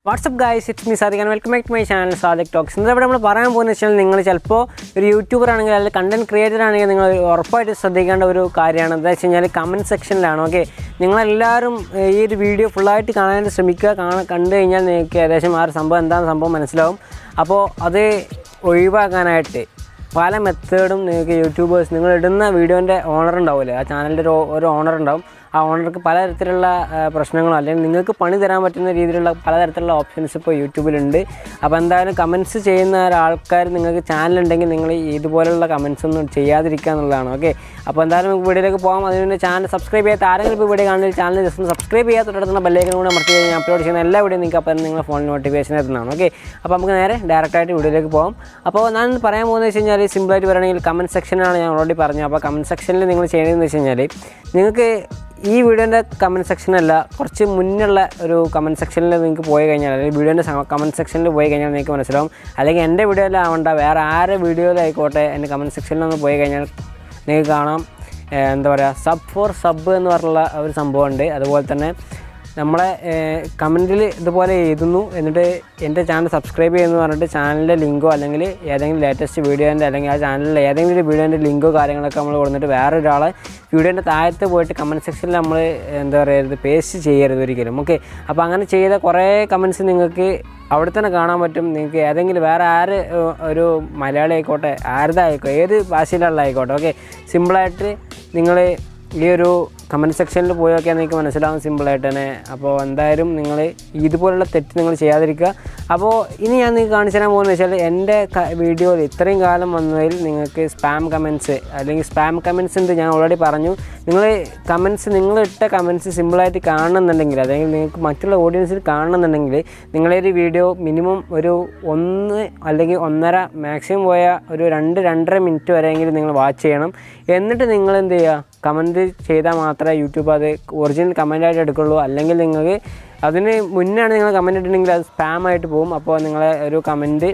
WhatsApp guys it's me Sadiq welcome back to my channel Sadiq talks ഇന്നിവിടെ നമ്മൾ പറയാൻ പോകുന്നത് വെച്ചാൽ നിങ്ങൾ ചിലപ്പോൾ ഒരു യൂട്യൂബർ ആണെങ്കിൽ അല്ലെങ്കിൽ കണ്ടന്റ് ക്രിയേറ്റർ ആണെങ്കിൽ നിങ്ങൾ ഉറപ്പായിട്ട് ശ്രദ്ധിക്കേണ്ട ഒരു കാര്യമാണ് എന്താ വെച്ച് കഴിഞ്ഞാൽ കമൻറ്റ് സെക്ഷനിലാണ് ഓക്കെ നിങ്ങളെല്ലാവരും ഏഹ്, ഈ ഒരു വീഡിയോ ഫുള്ളായിട്ട് കാണാൻ ശ്രമിക്കുക കാണാൻ കണ്ടു കഴിഞ്ഞാൽ നിങ്ങൾക്ക് ഏകദേശം ആ ഒരു സംഭവം എന്താണെന്ന് സംഭവം മനസ്സിലാവും അപ്പോൾ അത് ഒഴിവാക്കാനായിട്ട് പല മെത്തേഡും നിങ്ങൾക്ക് യൂട്യൂബേഴ്സ് നിങ്ങൾ ഇടുന്ന വീഡിയോൻ്റെ ഓണർ ഉണ്ടാവില്ലേ ആ ചാനലിൻ്റെ ഒരു ഒരു ഓണർ ഉണ്ടാവും ആ ഓണർക്ക് പലതരത്തിലുള്ള ആ, പ്രശ്നങ്ങളോ അല്ലെങ്കിൽ നിങ്ങൾക്ക് പണി തരാൻ പറ്റുന്ന രീതിയിലുള്ള പലതരത്തിലുള്ള ഓപ്ഷൻസ് ഇപ്പോൾ യൂട്യൂബിലുണ്ട് അപ്പോൾ എന്തായാലും കമൻറ്റ്സ് ചെയ്യുന്ന ഒരാൾക്കാർ നിങ്ങൾക്ക് ചാനൽ ഉണ്ടെങ്കിൽ നിങ്ങൾ ഇതുപോലുള്ള കമൻറ്റ്സ് ഒന്നും ചെയ്യാതിരിക്കുക എന്നുള്ളതാണ് ഓക്കെ അപ്പോൾ എന്തായാലും നമുക്ക് വീഡിയോയിലേക്ക് പോകാം അതിന് ചാനൽ സബ്സ്ക്രൈബ് ചെയ്യാത്ത ആരെങ്കിലും ഇപ്പോൾ വീഡിയോ കാണുന്ന ചാനൽ ജസ്റ്റ് ഒന്ന് സബ്സ്ക്രൈബ് ചെയ്യാത്ത തൊട്ടടുത്തുള്ള ബെല്ലേക്കും കൂടെ അമർത്തി കഴിഞ്ഞാൽ അപ്ലോഡ് ചെയ്യുന്ന എല്ലാ വീഡിയോ നിങ്ങൾക്ക് അപ്പം നിങ്ങളുടെ ഫോൺ നോട്ടിഫിക്കേഷൻ എത്തുന്നതാണ് ഓക്കെ അപ്പോൾ നമുക്ക് നേരെ ഡയറക്റ്റായിട്ട് വീഡിയോയിലേക്ക് പോകാം അപ്പോൾ ഞാൻ പറയാൻ പോകുന്നത് വെച്ച് കഴിഞ്ഞാൽ സിമ്പിളായിട്ട് പറയുകയാണെങ്കിൽ കമൻറ്റ് സെക്ഷനാണ് ഞാൻ ഓൾറെഡി പറഞ്ഞു അപ്പോൾ കമൻറ്റ് സെക്ഷനിൽ നിങ്ങൾ ചെയ്യേണ്ടതെന്ന് വെച്ച് കഴിഞ്ഞാൽ നിങ്ങൾക്ക് ഈ വീഡിയോൻ്റെ കമൻറ്റ് സെക്ഷനല്ല കുറച്ച് മുന്നുള്ള ഒരു കമൻറ്റ് സെക്ഷനിൽ നിങ്ങൾക്ക് പോയി കഴിഞ്ഞാൽ അല്ലെങ്കിൽ വീഡിയോൻ്റെ കമൻറ്റ് സെക്ഷനിൽ പോയി കഴിഞ്ഞാൽ നിങ്ങൾക്ക് മനസ്സിലാവും അല്ലെങ്കിൽ എൻ്റെ വീഡിയോയിലാവണ്ട വേറെ ആരുടെ വീഡിയോയിലായിക്കോട്ടെ എൻ്റെ കമൻറ്റ് സെക്ഷനിലൊന്ന് പോയി കഴിഞ്ഞാൽ നിങ്ങൾക്ക് കാണാം ഏഹ് എന്താ പറയുക സബ് ഫോർ സബ് എന്ന് പറഞ്ഞുള്ള ഒരു സംഭവമുണ്ട് അതുപോലെ തന്നെ നമ്മളെ കമൻറ്റിൽ ഇതുപോലെ എഴുതുന്നു എന്നിട്ട് എൻ്റെ ചാനൽ സബ്സ്ക്രൈബ് ചെയ്യുന്നു പറഞ്ഞിട്ട് ചാനലിൻ്റെ ലിങ്കോ അല്ലെങ്കിൽ ഏതെങ്കിലും ലേറ്റസ്റ്റ് വീഡിയോൻ്റെ അല്ലെങ്കിൽ ആ ചാനലിൽ ഏതെങ്കിലും ഒരു വീഡിയോൻ്റെ ലിങ്കോ കാര്യങ്ങളൊക്കെ നമ്മൾ കൊടുത്തിട്ട് വേറെ ഒരാളെ വീഡിയോൻ്റെ താഴത്ത് പോയിട്ട് കമൻറ്റ് സെക്ഷനിൽ നമ്മൾ എന്താ പറയുക പേസ്റ്റ് ചെയ്യരുത് ഒരിക്കലും ഓക്കെ അപ്പോൾ അങ്ങനെ ചെയ്ത കുറേ കമൻറ്റ്സ് നിങ്ങൾക്ക് അവിടെ തന്നെ കാണാൻ പറ്റും നിങ്ങൾക്ക് ഏതെങ്കിലും വേറെ ആര് ഏഹ്, ഒരു മലയാളി ആയിക്കോട്ടെ ആരുതായിക്കോട്ടെ ഏത് ഭാഷയിലുള്ള ആയിക്കോട്ടെ ഓക്കെ സിമ്പിളായിട്ട് നിങ്ങൾ ഈ ഒരു കമൻറ്റ് സെക്ഷനിൽ പോയി നോക്കിയാൽ നിങ്ങൾക്ക് മനസ്സിലാവും സിമ്പിളായിട്ട് തന്നെ അപ്പോൾ എന്തായാലും നിങ്ങൾ ഇതുപോലുള്ള തെറ്റ് നിങ്ങൾ ചെയ്യാതിരിക്കുക അപ്പോൾ ഇനി ഞാൻ നിങ്ങൾക്ക് കാണിച്ചു തരാൻ പോകുന്നത് വെച്ചാൽ എൻ്റെ വീഡിയോയിൽ ഇത്രയും കാലം വന്നതിൽ നിങ്ങൾക്ക് സ്പാം കമൻറ്റ്സ് അല്ലെങ്കിൽ സ്പാം കമൻറ്റ്സ് ഉണ്ട് ഞാൻ ഓൾറെഡി പറഞ്ഞു നിങ്ങൾ കമൻറ്റ്സ് നിങ്ങൾ ഇട്ട കമൻറ്റ്സ് സിമ്പിളായിട്ട് കാണണമെന്നുണ്ടെങ്കിൽ അല്ലെങ്കിൽ നിങ്ങൾക്ക് മറ്റുള്ള ഓഡിയൻസിൽ കാണണമെന്നുണ്ടെങ്കിൽ നിങ്ങളൊരു വീഡിയോ മിനിമം ഒരു ഒന്ന് അല്ലെങ്കിൽ ഒന്നര മാക്സിമം പോയ ഒരു രണ്ട് രണ്ടര മിനിറ്റ് വരെയെങ്കിലും നിങ്ങൾ വാച്ച് ചെയ്യണം എന്നിട്ട് നിങ്ങൾ എന്ത് ചെയ്യുക കമൻറ്റ് ചെയ്താൽ മാത്രമേ യൂട്യൂബ് അത് ഒറിജിനൽ കമൻറ്റായിട്ട് എടുക്കുള്ളൂ അല്ലെങ്കിൽ നിങ്ങൾക്ക് അതിന് മുന്നാണ് നിങ്ങൾ കമൻറ്റ് ഇട്ടിട്ടുണ്ടെങ്കിൽ അത് സ്പാം ആയിട്ട് പോകും അപ്പോൾ നിങ്ങളെ ഒരു കമൻറ്റ്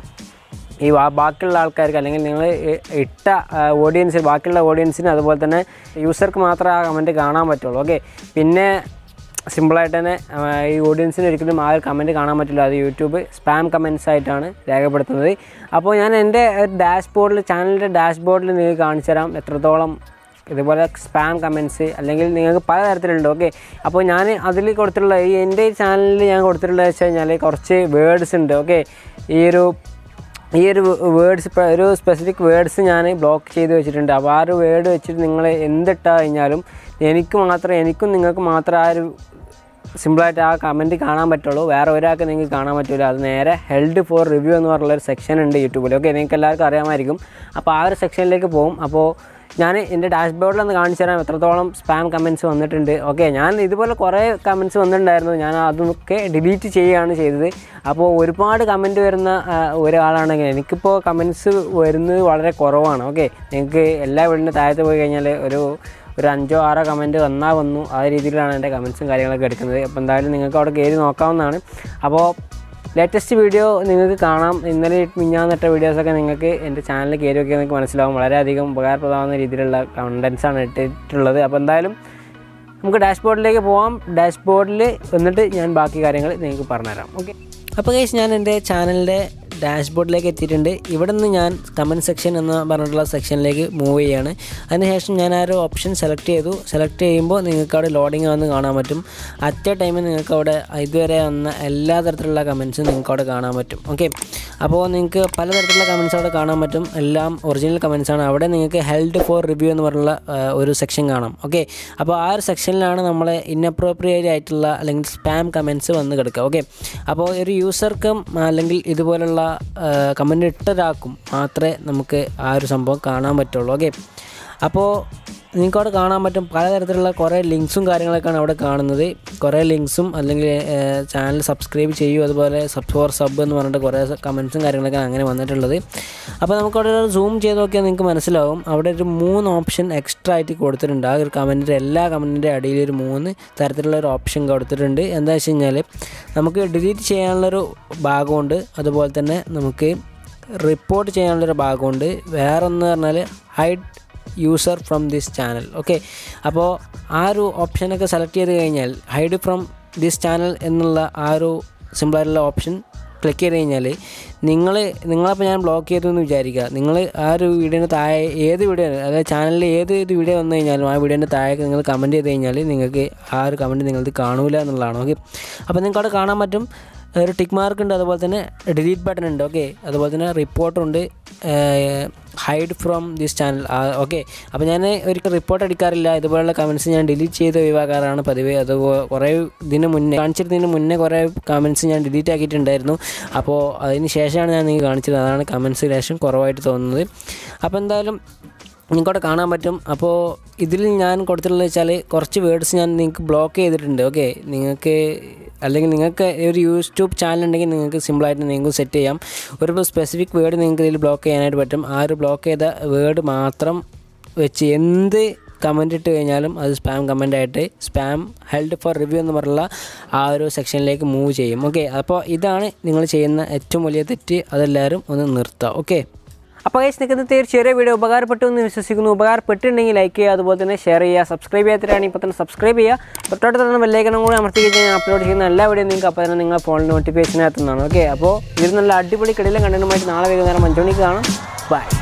ഈ വാ- ബാക്കിയുള്ള ആൾക്കാർക്ക് അല്ലെങ്കിൽ നിങ്ങൾ ഇട്ട ഓഡിയൻസ് ബാക്കിയുള്ള ഓഡിയൻസിന് അതുപോലെ തന്നെ യൂസർക്ക് മാത്രമേ ആ കമൻറ്റ് കാണാൻ പറ്റുള്ളൂ ഓക്കെ പിന്നെ സിമ്പിളായിട്ട് തന്നെ ആ, ഈ ഓഡിയൻസിന് ഒരിക്കലും ആ ഒരു കമൻറ്റ് കാണാൻ പറ്റില്ല അത് യൂട്യൂബ് സ്പാം കമൻറ്റ്സ് ആയിട്ടാണ് രേഖപ്പെടുത്തുന്നത് അപ്പോൾ ഞാൻ എൻ്റെ ഡാഷ്ബോർഡിൽ ചാനലിൻ്റെ ഡാഷ്ബോർഡിൽ നിങ്ങൾക്ക് കാണിച്ചു തരാം എത്രത്തോളം ഇതുപോലെ സ്പാം കമൻറ്റ്സ് അല്ലെങ്കിൽ നിങ്ങൾക്ക് പലതരത്തിലുണ്ട് ഓക്കെ അപ്പോൾ ഞാൻ അതിൽ കൊടുത്തിട്ടുള്ള ഈ എൻ്റെ ഈ ചാനലിൽ ഞാൻ കൊടുത്തിട്ടുള്ളത് വെച്ച് കഴിഞ്ഞാൽ കുറച്ച് വേർഡ്സ് ഉണ്ട് ഓക്കെ ഈ ഒരു ഈ ഒരു വേർഡ്സ് ഇപ്പോൾ ഒരു സ്പെസിഫിക് വേർഡ്സ് ഞാൻ ബ്ലോക്ക് ചെയ്ത് വെച്ചിട്ടുണ്ട് അപ്പോൾ ആ ഒരു വേർഡ് വെച്ചിട്ട് നിങ്ങൾ എന്തിട്ടാ കഴിഞ്ഞാലും എനിക്ക് മാത്രം എനിക്കും നിങ്ങൾക്ക് മാത്രം ആ ഒരു സിമ്പിളായിട്ട് ആ കമൻറ്റ് കാണാൻ പറ്റുള്ളൂ വേറെ ഒരാൾക്ക് നിങ്ങൾക്ക് കാണാൻ പറ്റില്ല അത് നേരെ ഹെൽഡ് ഫോർ റിവ്യൂ എന്ന് പറഞ്ഞുള്ള ഒരു സെക്ഷൻ ഉണ്ട് യൂട്യൂബിൽ ഓക്കെ നിങ്ങൾക്ക് എല്ലാവർക്കും അറിയാമായിരിക്കും അപ്പോൾ ആ ഒരു സെക്ഷനിലേക്ക് പോകും അപ്പോൾ ഞാൻ എൻ്റെ ഡാഷ്ബോർഡിൽ ഒന്ന് കാണിച്ചു തരാം എത്രത്തോളം സ്പാം കമൻറ്റ്സ് വന്നിട്ടുണ്ട് ഓക്കെ ഞാൻ ഇതുപോലെ കുറേ കമൻറ്റ്സ് വന്നിട്ടുണ്ടായിരുന്നു ഞാൻ അതൊക്കെ ഡിലീറ്റ് ചെയ്യുകയാണ് ചെയ്തത് അപ്പോൾ ഒരുപാട് കമൻറ്റ് വരുന്ന ആ, ഒരാളാണെങ്കിൽ എനിക്കിപ്പോൾ കമൻറ്റ്സ് വരുന്നത് വളരെ കുറവാണ് ഓക്കെ നിങ്ങൾക്ക് എല്ലാ വീടിൻ്റെ താഴത്ത് പോയി കഴിഞ്ഞാൽ ഒരു ഒരു അഞ്ചോ ആറോ കമൻറ്റ് വന്നാൽ വന്നു ആ രീതിയിലാണ് എൻ്റെ കമൻറ്റ്സും കാര്യങ്ങളൊക്കെ എടുക്കുന്നത് അപ്പോൾ എന്തായാലും നിങ്ങൾക്ക് അവിടെ കയറി നോക്കാവുന്നതാണ് അപ്പോൾ ലേറ്റസ്റ്റ് വീഡിയോ നിങ്ങൾക്ക് കാണാം ഇന്നലെ മിഞ്ഞാന്നിട്ട വീഡിയോസൊക്കെ നിങ്ങൾക്ക് എൻ്റെ ചാനലിൽ കയറി നോക്കിയാൽ നിങ്ങൾക്ക് മനസ്സിലാവും വളരെയധികം ഉപകാരപ്രദമാകുന്ന രീതിയിലുള്ള കണ്ടൻസാണ് ഇട്ടിട്ടുള്ളത് അപ്പോൾ എന്തായാലും നമുക്ക് ഡാഷ്ബോർഡിലേക്ക് പോവാം ഡാഷ്ബോർഡിൽ എന്നിട്ട് ഞാൻ ബാക്കി കാര്യങ്ങൾ നിങ്ങൾക്ക് പറഞ്ഞുതരാം ഓക്കെ അപ്പോൾ കേസ് ഞാൻ എൻ്റെ ചാനലിൻ്റെ ഡാഷ്ബോർഡിലേക്ക് എത്തിയിട്ടുണ്ട് ഇവിടെ നിന്ന് ഞാൻ കമൻറ്റ് സെക്ഷൻ എന്ന് പറഞ്ഞിട്ടുള്ള സെക്ഷനിലേക്ക് മൂവ് ചെയ്യാണ് അതിനുശേഷം ഞാൻ ആ ഒരു ഓപ്ഷൻ സെലക്ട് ചെയ്തു സെലക്ട് ചെയ്യുമ്പോൾ നിങ്ങൾക്ക് അവിടെ ലോഡിങ് വന്ന് കാണാൻ പറ്റും അറ്റ് എ ടൈമിൽ നിങ്ങൾക്ക് അവിടെ ഇതുവരെ വന്ന എല്ലാ തരത്തിലുള്ള കമൻറ്റ്സും നിങ്ങൾക്ക് അവിടെ കാണാൻ പറ്റും ഓക്കെ അപ്പോൾ നിങ്ങൾക്ക് പലതരത്തിലുള്ള കമൻറ്റ്സ് അവിടെ കാണാൻ പറ്റും എല്ലാം ഒറിജിനൽ കമൻറ്റ്സ് ആണ് അവിടെ നിങ്ങൾക്ക് ഹെൽഡ് ഫോർ റിവ്യൂ എന്ന് പറഞ്ഞുള്ള ആ, ഒരു സെക്ഷൻ കാണാം ഓക്കെ അപ്പോൾ ആ ഒരു സെക്ഷനിലാണ് നമ്മൾ ഇന്നപ്രോപ്രിയേറ്റ് ആയിട്ടുള്ള അല്ലെങ്കിൽ സ്പാം കമൻറ്റ്സ് വന്ന് കിടക്കുക ഓക്കെ അപ്പോൾ ഒരു യൂസർക്കും അല്ലെങ്കിൽ ഇതുപോലുള്ള കമൻറ്റ് ഇട്ട ഒരാൾക്കും മാത്രമേ നമുക്ക് ആ ഒരു സംഭവം കാണാൻ പറ്റുള്ളൂ ഓക്കെ അപ്പോൾ നിങ്ങൾക്ക് അവിടെ കാണാൻ പറ്റും പലതരത്തിലുള്ള കുറേ ലിങ്ക്സും കാര്യങ്ങളൊക്കെയാണ് അവിടെ കാണുന്നത് കുറേ ലിങ്ക്സും അല്ലെങ്കിൽ ചാനൽ സബ്സ്ക്രൈബ് ചെയ്യൂ അതുപോലെ സബ് ഫോർ സബ് എന്ന് പറഞ്ഞിട്ട് കുറേ കമൻറ്റ്സും കാര്യങ്ങളൊക്കെയാണ് അങ്ങനെ വന്നിട്ടുള്ളത് അപ്പോൾ നമുക്കവിടെ സൂം ചെയ്ത് നോക്കിയാൽ നിങ്ങൾക്ക് മനസ്സിലാവും അവിടെ ഒരു മൂന്ന് ഓപ്ഷൻ എക്സ്ട്രാ ആയിട്ട് കൊടുത്തിട്ടുണ്ട് ആ ഒരു കമൻറ്റിൻ്റെ എല്ലാ കമൻറ്റിൻ്റെ അടിയിൽ ഒരു മൂന്ന് തരത്തിലുള്ള ഒരു ഓപ്ഷൻ കൊടുത്തിട്ടുണ്ട് എന്താ വെച്ച് കഴിഞ്ഞാൽ നമുക്ക് ഡിലീറ്റ് ചെയ്യാനുള്ളൊരു ഭാഗമുണ്ട് അതുപോലെ തന്നെ നമുക്ക് റിപ്പോർട്ട് ചെയ്യാനുള്ളൊരു ഭാഗമുണ്ട് വേറൊന്ന് പറഞ്ഞാൽ hide user from this channel okay അപ്പോൾ ആ ഒരു ഓപ്ഷനൊക്കെ സെലക്ട് ചെയ്ത് കഴിഞ്ഞാൽ ഹൈഡ് ഫ്രം ദിസ് ചാനൽ എന്നുള്ള ആ ഒരു സിമ്പിളായിട്ടുള്ള ഓപ്ഷൻ ക്ലിക്ക് ചെയ്ത് കഴിഞ്ഞാൽ നിങ്ങൾ നിങ്ങളപ്പോൾ ഞാൻ ബ്ലോക്ക് ചെയ്തു എന്ന് വിചാരിക്കുക നിങ്ങൾ ആ ഒരു വീഡിയോന് താഴെ ഏത് വീഡിയോ അതായത് ചാനലിൽ ഏത് ഇത് വീഡിയോ വന്നു കഴിഞ്ഞാലും ആ വീഡിയോൻ്റെ താഴെ നിങ്ങൾ കമൻറ്റ് ചെയ്ത് കഴിഞ്ഞാൽ നിങ്ങൾക്ക് ആ ഒരു കമൻറ്റ് നിങ്ങൾക്ക് കാണൂല എന്നുള്ളതാണ് ഓക്കെ അപ്പോൾ നിങ്ങൾക്ക് അവിടെ കാണാൻ പറ്റും ഒരു ടിക്ക് മാർക്ക് ഉണ്ട് അതുപോലെ തന്നെ ഡിലീറ്റ് ബട്ടൺ ഉണ്ട് ഓക്കെ അതുപോലെ തന്നെ റിപ്പോർട്ടുണ്ട് hide from this channel okay അപ്പോൾ ഞാൻ ഒരിക്കൽ റിപ്പോർട്ട് അടിക്കാറില്ല ഇതുപോലുള്ള കമൻറ്റ്സ് ഞാൻ ഡിലീറ്റ് ചെയ്ത് ഒഴിവാക്കാറാണ് പതിവ് അത് കുറേ ഇതിന് മുന്നേ കാണിച്ചിരുന്നതിന് മുന്നേ കുറേ കമൻറ്റ്സ് ഞാൻ ഡിലീറ്റ് ആക്കിയിട്ടുണ്ടായിരുന്നു അപ്പോൾ അതിന് ശേഷമാണ് ഞാൻ നിങ്ങൾക്ക് കാണിച്ചത് അതാണ് കമൻറ്റ്സ് ലേശം കുറവായിട്ട് തോന്നുന്നത് അപ്പോൾ എന്തായാലും നിങ്ങൾക്കവിടെ കാണാൻ പറ്റും അപ്പോൾ ഇതിൽ ഞാൻ കൊടുത്തിട്ടുള്ളത് വെച്ചാൽ കുറച്ച് വേർഡ്സ് ഞാൻ നിങ്ങൾക്ക് ബ്ലോക്ക് ചെയ്തിട്ടുണ്ട് ഓക്കെ നിങ്ങൾക്ക് അല്ലെങ്കിൽ നിങ്ങൾക്ക് ഒരു യൂട്യൂബ് ചാനൽ ഉണ്ടെങ്കിൽ നിങ്ങൾക്ക് സിമ്പിളായിട്ട് നിങ്ങൾക്ക് സെറ്റ് ചെയ്യാം ഒരു സ്പെസിഫിക് വേർഡ് നിങ്ങൾക്ക് ഇതിൽ ബ്ലോക്ക് ചെയ്യാനായിട്ട് പറ്റും ആ ഒരു ബ്ലോക്ക് ചെയ്ത വേർഡ് മാത്രം വെച്ച് എന്ത് കമൻ്റ് ഇട്ട് കഴിഞ്ഞാലും അത് സ്പാം കമൻ്റ് ആയിട്ട് സ്പാം ഹെൽഡ് ഫോർ റിവ്യൂ എന്ന് പറഞ്ഞുള്ള ആ ഒരു സെക്ഷനിലേക്ക് മൂവ് ചെയ്യും ഓക്കെ അപ്പോൾ ഇതാണ് നിങ്ങൾ ചെയ്യുന്ന ഏറ്റവും വലിയ തെറ്റ് അതെല്ലാവരും ഒന്ന് നിർത്തുക ഓക്കെ അപ്പോൾ ഗൈസ് നിങ്ങൾക്ക് തീർച്ചയായും ചെറിയ വീഡിയോ ഉപകാരപ്പെട്ടു എന്ന് വിശ്വസിക്കുന്നു ഉപകാരപ്പെട്ടിട്ടുണ്ടെങ്കിൽ ലൈക്ക് ചെയ്യുക അതുപോലെ തന്നെ ഷെയർ ചെയ്യുക സബ്സ്ക്രൈബ് ചെയ്യാത്തവരാണെങ്കിൽ ഇപ്പോൾ തന്നെ സബ്സ്ക്രൈബ് ചെയ്യുക തൊട്ടടുത്ത് തന്നെ ബെല്ലൈക്കണം കൂടി അമർത്തി കഴിഞ്ഞാൽ ഞാൻ അപ്ലോഡ് ചെയ്യുന്ന എല്ലാ വീഡിയോ നിങ്ങൾക്ക് അപ്പോൾ തന്നെ നിങ്ങളുടെ ഫോണിൽ നോട്ടിഫിക്കേഷൻ എത്തുന്നതാണ് ഓക്കെ അപ്പോൾ ഇതിൽ നല്ല അടിപൊളി കിടിലും കണ്ടന്റുമായിട്ട് നാളെ വൈകുന്നേരം അഞ്ച് മണിക്ക് കാണാം ബൈ